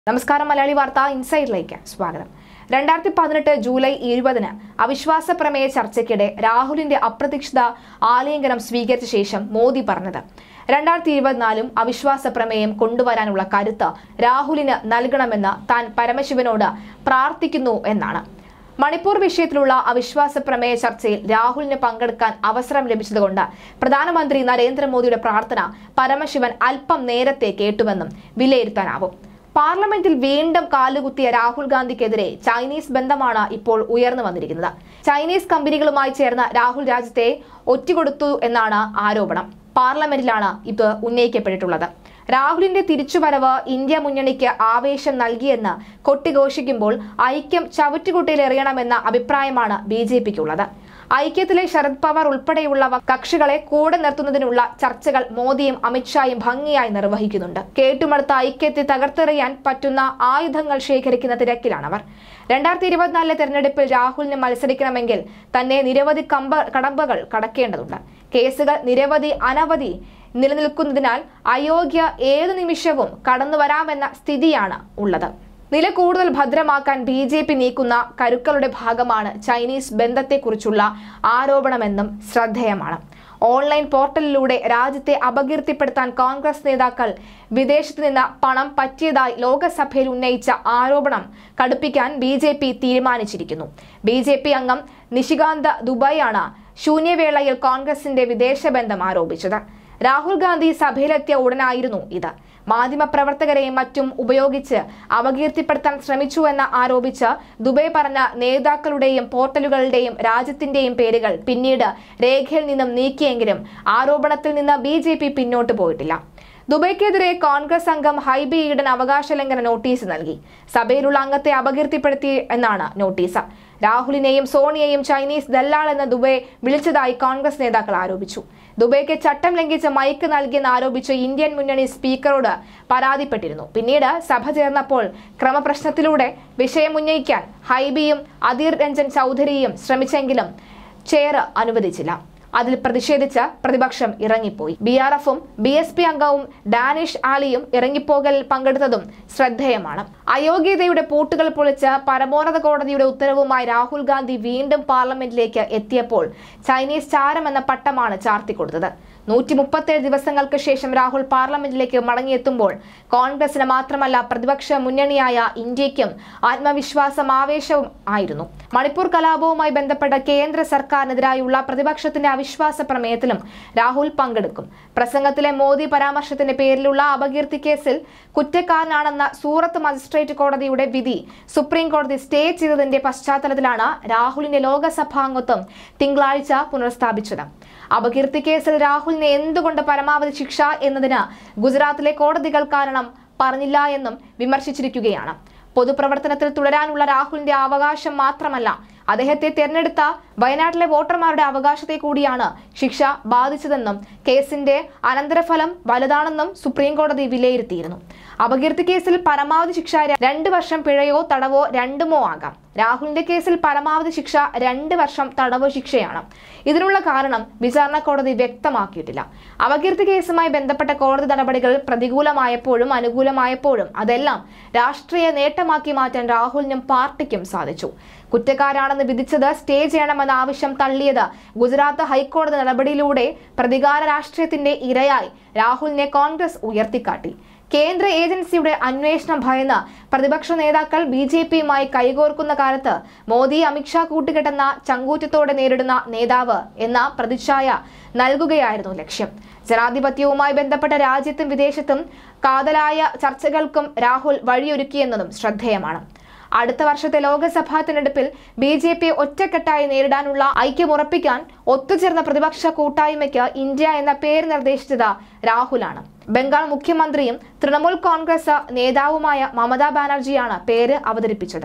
നമസ്കാരം മലയാളി വാർത്ത ഇൻസൈഡിലേക്ക് സ്വാഗതം രണ്ടായിരത്തി പതിനെട്ട് ജൂലൈ ഇരുപതിന് അവിശ്വാസ പ്രമേയ ചർച്ചയ്ക്കിടെ രാഹുലിന്റെ അപ്രതീക്ഷിത ആലിംഗനം സ്വീകരിച്ച ശേഷം മോദി പറഞ്ഞത് രണ്ടായിരത്തി ഇരുപത്തിനാലും അവിശ്വാസ പ്രമേയം കൊണ്ടുവരാനുള്ള കരുത്ത് രാഹുലിന് നൽകണമെന്ന് താൻ പരമശിവനോട് പ്രാർത്ഥിക്കുന്നു എന്നാണ് മണിപ്പൂർ വിഷയത്തിലുള്ള അവിശ്വാസ പ്രമേയ ചർച്ചയിൽ രാഹുലിന് പങ്കെടുക്കാൻ അവസരം ലഭിച്ചതുകൊണ്ട് പ്രധാനമന്ത്രി നരേന്ദ്രമോദിയുടെ പ്രാർത്ഥന പരമശിവൻ അല്പം നേരത്തെ കേട്ടുവെന്നും വിലയിരുത്താനാവും പാർലമെന്റിൽ വീണ്ടും കാലുകുത്തിയ രാഹുൽ ഗാന്ധിക്കെതിരെ ചൈനീസ് ബന്ധമാണ് ഇപ്പോൾ ഉയർന്നു വന്നിരിക്കുന്നത് ചൈനീസ് കമ്പനികളുമായി ചേർന്ന് രാഹുൽ രാജ്യത്തെ ഒറ്റുകൊടുത്തു എന്നാണ് ആരോപണം പാർലമെന്റിലാണ് ഇത് ഉന്നയിക്കപ്പെട്ടിട്ടുള്ളത് രാഹുലിന്റെ തിരിച്ചുവരവ് ഇന്ത്യ മുന്നണിക്ക് ആവേശം നൽകിയെന്ന് കൊട്ടിഘോഷിക്കുമ്പോൾ ഐക്യം ചവറ്റുകുട്ടയിലെറിയണമെന്ന അഭിപ്രായമാണ് ബി ജെ പിക്കുള്ളത് ഐക്യത്തിലെ ശരത് പവാർ ഉൾപ്പെടെയുള്ളവ കക്ഷികളെ കൂടെ നിർത്തുന്നതിനുള്ള ചർച്ചകൾ മോദിയും അമിത്ഷായും ഭംഗിയായി നിർവഹിക്കുന്നുണ്ട് കേട്ടുമടുത്ത ഐക്യത്തെ തകർത്തെറിയാൻ പറ്റുന്ന ആയുധങ്ങൾ ശേഖരിക്കുന്ന തിരക്കിലാണവർ രണ്ടായിരത്തി ഇരുപത്തിനാലിലെ തെരഞ്ഞെടുപ്പിൽ രാഹുലിന് മത്സരിക്കണമെങ്കിൽ തന്നെ നിരവധി കമ്പ കടമ്പകൾ കടക്കേണ്ടതുണ്ട് കേസുകൾ നിരവധി അനവധി നിലനിൽക്കുന്നതിനാൽ അയോഗ്യ ഏതു നിമിഷവും കടന്നു വരാമെന്ന സ്ഥിതിയാണ് ഉള്ളത് നില കൂടുതൽ ഭദ്രമാക്കാൻ ബി ജെ പി നീക്കുന്ന കരുക്കളുടെ ഭാഗമാണ് ചൈനീസ് ബന്ധത്തെക്കുറിച്ചുള്ള ആരോപണമെന്നും ശ്രദ്ധേയമാണ് ഓൺലൈൻ പോർട്ടലിലൂടെ രാജ്യത്തെ അപകീർത്തിപ്പെടുത്താൻ കോൺഗ്രസ് നേതാക്കൾ വിദേശത്ത് നിന്ന് പണം പറ്റിയതായി ലോകസഭയിൽ ഉന്നയിച്ച ആരോപണം കടുപ്പിക്കാൻ ബി ജെ പി തീരുമാനിച്ചിരിക്കുന്നു ബി ജെ പി അംഗം നിഷികാന്ത് ദുബായാണ് ശൂന്യവേളയിൽ കോൺഗ്രസിന്റെ വിദേശ ബന്ധം ആരോപിച്ചത് രാഹുൽ ഗാന്ധി സഭയിലെത്തിയ ഉടനായിരുന്നു ഇത് മാധ്യമപ്രവർത്തകരെയും മറ്റും ഉപയോഗിച്ച് അപകീർത്തിപ്പെടുത്താൻ ശ്രമിച്ചു എന്ന് ആരോപിച്ച് ദുബൈ പറഞ്ഞ നേതാക്കളുടെയും പോർട്ടലുകളുടെയും രാജ്യത്തിന്റെയും പേരുകൾ പിന്നീട് രേഖയിൽ നിന്നും നീക്കിയെങ്കിലും ആരോപണത്തിൽ നിന്ന് ബി പിന്നോട്ട് പോയിട്ടില്ല ദുബൈക്കെതിരെ കോൺഗ്രസ് അംഗം ഹൈബി ഈഡൻ അവകാശ ലംഘന നോട്ടീസ് നൽകി സഭയിലുള്ള അംഗത്തെ അപകീർത്തിപ്പെടുത്തി എന്നാണ് നോട്ടീസ് രാഹുലിനെയും സോണിയെയും ചൈനീസ് ദല്ലാൾ എന്ന് ദുബൈ വിളിച്ചതായി കോൺഗ്രസ് നേതാക്കൾ ആരോപിച്ചു ദുബൈക്ക് ചട്ടം ലംഘിച്ച് മൈക്ക് നൽകിയെന്ന് ആരോപിച്ച് ഇന്ത്യൻ മുന്നണി സ്പീക്കറോട് പരാതിപ്പെട്ടിരുന്നു പിന്നീട് സഭ ചേർന്നപ്പോൾ ക്രമപ്രശ്നത്തിലൂടെ വിഷയം ഉന്നയിക്കാൻ ഹൈബിയും അധീർ രഞ്ജൻ ചൗധരിയും ശ്രമിച്ചെങ്കിലും ചെയർ അനുവദിച്ചില്ല അതിൽ പ്രതിഷേധിച്ച് പ്രതിപക്ഷം ഇറങ്ങിപ്പോയി ബി ആർ എഫും ബി എസ് പി അംഗവും ഡാനിഷ് ആലിയും ഇറങ്ങിപ്പോകലിൽ പങ്കെടുത്തതും ശ്രദ്ധേയമാണ് അയോഗ്യതയുടെ പൂട്ടുകൾ പൊളിച്ച് പരമോന്നത കോടതിയുടെ ഉത്തരവുമായി രാഹുൽ ഗാന്ധി വീണ്ടും പാർലമെന്റിലേക്ക് എത്തിയപ്പോൾ ചൈനീസ് ചാരം എന്ന പട്ടമാണ് ചാർത്തിക്കൊടുത്തത് നൂറ്റി മുപ്പത്തേഴ് ദിവസങ്ങൾക്ക് ശേഷം രാഹുൽ പാർലമെന്റിലേക്ക് മടങ്ങിയെത്തുമ്പോൾ കോൺഗ്രസിന് മാത്രമല്ല പ്രതിപക്ഷ മുന്നണിയായ ഇന്ത്യയ്ക്കും ആത്മവിശ്വാസം ആവേശവും ആയിരുന്നു മണിപ്പൂർ കലാപവുമായി ബന്ധപ്പെട്ട കേന്ദ്ര സർക്കാരിനെതിരായുള്ള പ്രതിപക്ഷത്തിന്റെ അവിശ്വാസ പ്രമേയത്തിലും രാഹുൽ പങ്കെടുക്കും പ്രസംഗത്തിലെ മോദി പരാമർശത്തിന്റെ പേരിലുള്ള അപകീർത്തി കേസിൽ കുറ്റക്കാരനാണെന്ന സൂറത്ത് മജിസ്ട്രേറ്റ് കോടതിയുടെ വിധി സുപ്രീം കോടതി സ്റ്റേ ചെയ്തതിന്റെ പശ്ചാത്തലത്തിലാണ് രാഹുലിന്റെ ലോകസഭാംഗത്വം തിങ്കളാഴ്ച പുനഃസ്ഥാപിച്ചത് അപകീർത്തി കേസിൽ രാഹുലിന് എന്തുകൊണ്ട് പരമാവധി ശിക്ഷ എന്നതിന് ഗുജറാത്തിലെ കോടതികൾ കാരണം പറഞ്ഞില്ല എന്നും വിമർശിച്ചിരിക്കുകയാണ് പൊതുപ്രവർത്തനത്തിൽ തുടരാനുള്ള രാഹുലിന്റെ അവകാശം മാത്രമല്ല അദ്ദേഹത്തെ തെരഞ്ഞെടുത്ത വയനാട്ടിലെ വോട്ടർമാരുടെ അവകാശത്തെ കൂടിയാണ് ശിക്ഷ ബാധിച്ചതെന്നും കേസിന്റെ അനന്തരഫലം വലുതാണെന്നും സുപ്രീം കോടതി വിലയിരുത്തിയിരുന്നു അപകീർത്തി കേസിൽ പരമാവധി ശിക്ഷ രണ്ട് വർഷം പിഴയോ തടവോ രണ്ടുമോ ആകാം രാഹുലിന്റെ കേസിൽ പരമാവധി ശിക്ഷ രണ്ട് വർഷം തടവ് ശിക്ഷയാണ് ഇതിനുള്ള കാരണം വിചാരണ കോടതി വ്യക്തമാക്കിയിട്ടില്ല അപകീർത്തി കേസുമായി ബന്ധപ്പെട്ട കോടതി നടപടികൾ പ്രതികൂലമായപ്പോഴും അനുകൂലമായപ്പോഴും അതെല്ലാം രാഷ്ട്രീയ നേട്ടമാക്കി മാറ്റാൻ രാഹുലിനും പാർട്ടിക്കും സാധിച്ചു കുറ്റക്കാരാണെന്ന് വിധിച്ചത് സ്റ്റേ ചെയ്യണമെന്ന ആവശ്യം തള്ളിയത് ഗുജറാത്ത് ഹൈക്കോടതി നടപടിയിലൂടെ പ്രതികാര രാഷ്ട്രീയത്തിന്റെ ഇരയായി രാഹുലിനെ കോൺഗ്രസ് ഉയർത്തിക്കാട്ടി കേന്ദ്ര ഏജൻസിയുടെ അന്വേഷണം ഭയന്ന് പ്രതിപക്ഷ നേതാക്കൾ ബി ജെ പിയുമായി കൈകോർക്കുന്ന കാലത്ത് മോദി അമിത്ഷാ കൂട്ടുകെട്ടെന്ന ചങ്കൂറ്റത്തോടെ നേരിടുന്ന നേതാവ് എന്ന പ്രതിച്ഛായ നൽകുകയായിരുന്നു ലക്ഷ്യം ജനാധിപത്യവുമായി ബന്ധപ്പെട്ട രാജ്യത്തും വിദേശത്തും കാതലായ ചർച്ചകൾക്കും രാഹുൽ വഴിയൊരുക്കിയെന്നതും ശ്രദ്ധേയമാണ് അടുത്ത വർഷത്തെ ലോക്സഭാ തെരഞ്ഞെടുപ്പിൽ ബി ജെ പി ഒറ്റക്കെട്ടായി നേരിടാനുള്ള ഐക്യമുറപ്പിക്കാൻ ഒത്തുചേർന്ന പ്രതിപക്ഷ കൂട്ടായ്മയ്ക്ക് ഇന്ത്യ എന്ന പേര് നിർദ്ദേശിച്ചത് രാഹുലാണ് ബംഗാൾ മുഖ്യമന്ത്രിയും തൃണമൂൽ കോൺഗ്രസ് നേതാവുമായ മമതാ ബാനർജിയാണ് പേര് അവതരിപ്പിച്ചത്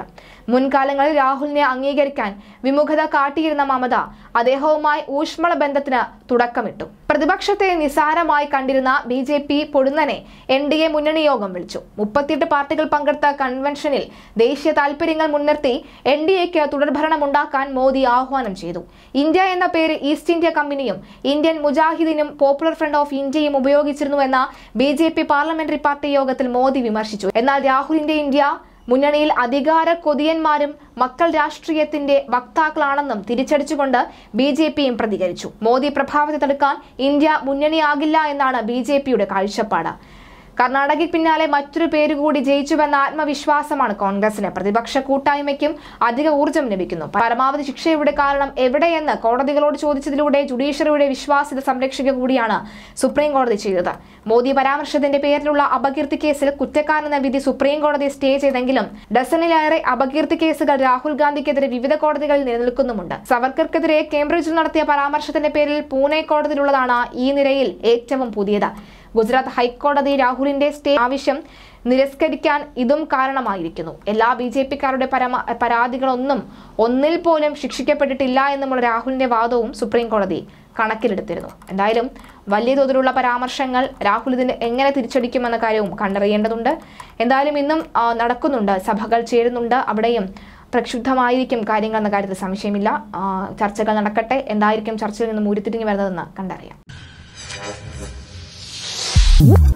മുൻകാലങ്ങളിൽ രാഹുലിനെ അംഗീകരിക്കാൻ വിമുഖത കാട്ടിയിരുന്ന മമത അദ്ദേഹവുമായി ഊഷ്മള ബന്ധത്തിന് തുടക്കമിട്ടു പ്രതിപക്ഷത്തെ നിസാരമായി കണ്ടിരുന്ന ബി ജെ പി പൊടുന്നനെ എൻ ഡി എ മുന്നണി യോഗം വിളിച്ചു മുപ്പത്തിയെട്ട് പാർട്ടികൾ പങ്കെടുത്ത കൺവെൻഷനിൽ ദേശീയ താൽപര്യങ്ങൾ മുൻനിർത്തി എൻ ഡി എക്ക് തുടർഭരണം ഉണ്ടാക്കാൻ മോദി ആഹ്വാനം ചെയ്തു ഇന്ത്യ എന്ന പേര് ഈസ്റ്റ് ഇന്ത്യ കമ്പനിയും ഇന്ത്യൻ മുജാഹിദിനും പോപ്പുലർ ഫ്രണ്ട് ഓഫ് ഇന്ത്യയും ഉപയോഗിച്ചിരുന്നുവെന്ന B J P parliamentary party യോഗത്തിൽ മോദി വിമർശിച്ചു എന്നാൽ രാഹുലിന്റെ ഇന്ത്യ മുന്നണിയിൽ അധികാര കൊതിയന്മാരും മക്കൾ രാഷ്ട്രീയത്തിന്റെ വക്താക്കളാണെന്നും തിരിച്ചടിച്ചുകൊണ്ട് ബി ജെ പിയും പ്രതികരിച്ചു മോദി പ്രഭാവത്തെ തടുക്കാൻ ഇന്ത്യ മുന്നണിയാകില്ല എന്നാണ് ബി ജെ പിയുടെ കാഴ്ചപ്പാട് കർണാടകയ്ക്ക് പിന്നാലെ മറ്റൊരു പേര് കൂടി ജയിച്ചുവെന്ന ആത്മവിശ്വാസമാണ് കോൺഗ്രസിന് പ്രതിപക്ഷ കൂട്ടായ്മയ്ക്കും അധിക ഊർജ്ജം ലഭിക്കുന്നു പരമാവധി ശിക്ഷയുടെ കാരണം എവിടെയെന്ന് കോടതികളോട് ചോദിച്ചതിലൂടെ ജുഡീഷ്യറിയുടെ വിശ്വാസ്യത സംരക്ഷിക്കുക കൂടിയാണ് സുപ്രീം കോടതി ചെയ്തത് മോദി പരാമർശത്തിന്റെ പേരിലുള്ള അപകീർത്തി കേസിൽ കുറ്റക്കാരെന്ന വിധി സുപ്രീം കോടതി സ്റ്റേ ചെയ്തെങ്കിലും ഡസനിലേറെ അപകീർത്തി കേസുകൾ രാഹുൽ ഗാന്ധിക്കെതിരെ വിവിധ കോടതികളിൽ നിലനിൽക്കുന്നുമുണ്ട് സവർക്കർക്കെതിരെ കേംബ്രിഡ്ജിൽ നടത്തിയ പരാമർശത്തിന്റെ പേരിൽ പൂനെ കോടതിയിലുള്ളതാണ് ഈ നിരയിൽ ഏറ്റവും പുതിയത് ഗുജറാത്ത് ഹൈക്കോടതി രാഹുലിന്റെ സ്റ്റേ ആവശ്യം നിരസ്കരിക്കാൻ ഇതും കാരണമായിരിക്കുന്നു എല്ലാ ബി ജെ പിക്കാരുടെ പരമ പരാതികളൊന്നും ഒന്നിൽ പോലും ശിക്ഷിക്കപ്പെട്ടിട്ടില്ല എന്നുമുള്ള രാഹുലിന്റെ വാദവും സുപ്രീം കോടതി കണക്കിലെടുത്തിരുന്നു എന്തായാലും വലിയ തോതിലുള്ള പരാമർശങ്ങൾ രാഹുൽ ഇതിന് എങ്ങനെ തിരിച്ചടിക്കുമെന്ന കാര്യവും കണ്ടറിയേണ്ടതുണ്ട് എന്തായാലും ഇന്നും ആ, നടക്കുന്നുണ്ട് സഭകൾ ചേരുന്നുണ്ട് അവിടെയും പ്രക്ഷുബ്ധമായിരിക്കും കാര്യങ്ങൾ എന്ന കാര്യത്തിൽ സംശയമില്ല ആ, ചർച്ചകൾ നടക്കട്ടെ എന്തായിരിക്കും ചർച്ചയിൽ നിന്ന് ഉരുത്തിരിഞ്ഞു വരുന്നതെന്ന് കണ്ടറിയാം